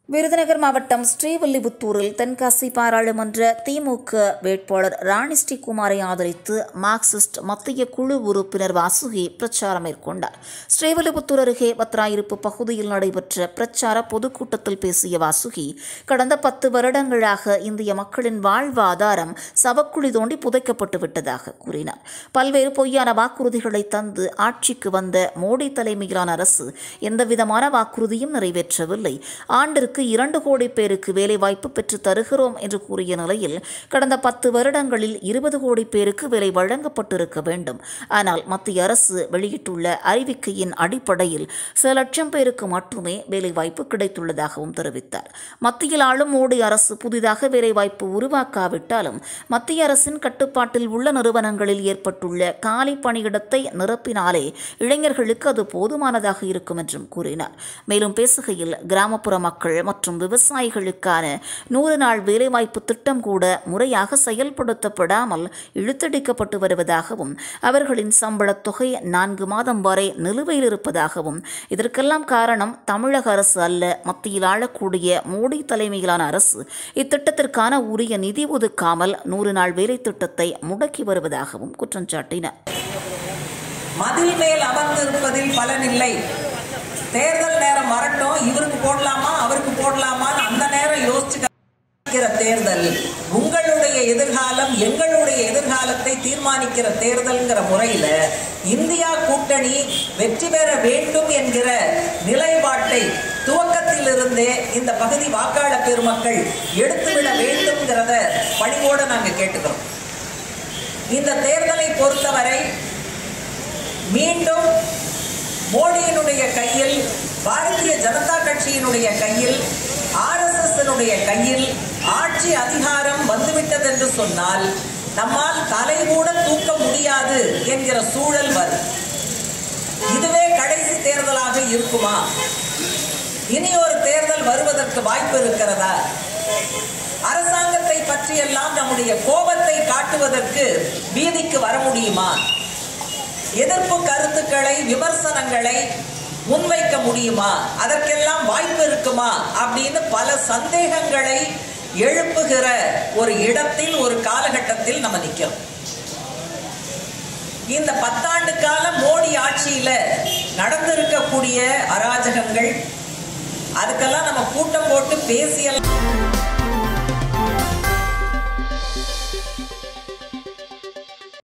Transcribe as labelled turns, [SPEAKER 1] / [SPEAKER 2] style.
[SPEAKER 1] விருதுநகர் மாவட்டம் ஸ்ரீவில்லிபுத்தூரில் தென்காசி பாராளுமன்ற திமுக வேட்பாளர் ராணி ஸ்ரீகுமாரை ஆதரித்து மார்க்சிஸ்ட் மத்திய குழு உறுப்பினர் வாசுகி பிரச்சாரம் மேற்கொண்டார் ஸ்ரீவில்லிபுத்தூர் அருகே பத்ராயிருப்பு பகுதியில் நடைபெற்ற பிரச்சார பொதுக்கூட்டத்தில் பேசிய வாசுகி கடந்த பத்து வருடங்களாக இந்திய மக்களின் வாழ்வாதாரம் சவக்குழி தோண்டி புதைக்கப்பட்டு விட்டதாக கூறினார் பல்வேறு பொய்யான வாக்குறுதிகளை தந்து ஆட்சிக்கு வந்த மோடி தலைமையிலான அரசு எந்தவிதமான வாக்குறுதியும் நிறைவேற்றவில்லை ஆண்டிற்கு இரண்டு கோடி பேருக்கு வேலைவாய்ப்பு பெற்று தருகிறோம் என்று கூறிய நிலையில் கடந்த பத்து வருடங்களில் இருபது கோடி பேருக்கு வேலை வழங்கப்பட்டிருக்க வேண்டும் ஆனால் மத்திய அரசு வெளியிட்டுள்ள அறிவிக்கையின் அடிப்படையில் சில லட்சம் பேருக்கு மட்டுமே வேலைவாய்ப்பு கிடைத்துள்ளதாகவும் தெரிவித்தார் மத்தியில் ஆளும் மோடி அரசு புதிதாக வேலைவாய்ப்பு உருவாக்காவிட்டாலும் மத்திய அரசின் கட்டுப்பாட்டில் உள்ள நிறுவனங்களில் ஏற்பட்டுள்ள காலி பணியிடத்தை நிரப்பினாலே இளைஞர்களுக்கு அது போதுமானதாக இருக்கும் என்றும் கூறினார் மேலும் பேசுகையில் கிராமப்புற மக்கள் மற்றும் விவசாயிகளுக்கான நூறு நாள் வேலைவாய்ப்பு திட்டம் கூட முறையாக செயல்படுத்தப்படாமல் இழுத்தடிக்கப்பட்டு வருவதாகவும் அவர்களின் சம்பளத் தொகை நான்கு மாதம் வரை நிலுவையில் இருப்பதாகவும் இதற்கெல்லாம் காரணம் தமிழக அரசு அல்ல மத்தியில் ஆளக்கூடிய மோடி தலைமையிலான அரசு இத்திட்டத்திற்கான உரிய நிதி ஒதுக்காமல் நூறு நாள் வேலை திட்டத்தை முடக்கி வருவதாகவும் குற்றம் சாட்டினார்
[SPEAKER 2] மதில் மேல் அமர்ந்திருப்பதில் பலனில்லை தேர்தல் நேரம் வரட்டும் இவருக்கு போடலாமா அவருக்கு போடலாமான்னு அந்த நேரம் யோசிச்சுக்கிற தேர்தல் உங்களுடைய எதிர்காலம் எங்களுடைய எதிர்காலத்தை தீர்மானிக்கிற தேர்தல்ங்கிற முறையில இந்தியா கூட்டணி வெற்றி பெற வேண்டும் என்கிற நிலைப்பாட்டை துவக்கத்திலிருந்தே இந்த பகுதி வாக்காளர் பெருமக்கள் எடுத்துவிட வேண்டும்ங்கிறத பணிவோடு நாங்க கேட்டுக்கிறோம் இந்த தேர்தலை பொறுத்தவரை மீண்டும் மோடியினுடைய கையில் பாரதிய ஜனதா கட்சியினுடைய கையில் ஆர்எஸ்எஸ் கையில் ஆட்சி அதிகாரம் வந்துவிட்டது என்று சொன்னால் நம்மால் தலை கூட தூக்க முடியாது என்கிற சூழல் வரும் இதுவே கடைசி தேர்தலாக இருக்குமா இனி ஒரு தேர்தல் வருவதற்கு வாய்ப்பு இருக்கிறதா அரசாங்கத்தை பற்றியெல்லாம் நம்முடைய கோபத்தை காட்டுவதற்கு வீதிக்கு வர முடியுமா எதிர்ப்பு கருத்துக்களை விமர்சனங்களை முன்வைக்க முடியுமா அதற்கெல்லாம் வாய்ப்பு இருக்குமா அப்படின்னு பல சந்தேகங்களை எழுப்புகிற ஒரு இடத்தில் ஒரு காலகட்டத்தில் நம்ம நிற்கிறோம் இந்த பத்தாண்டு கால மோடி ஆட்சியில நடந்திருக்கக்கூடிய அராஜகங்கள் அதுக்கெல்லாம் நம்ம கூட்டம் போட்டு பேசியெல்லாம்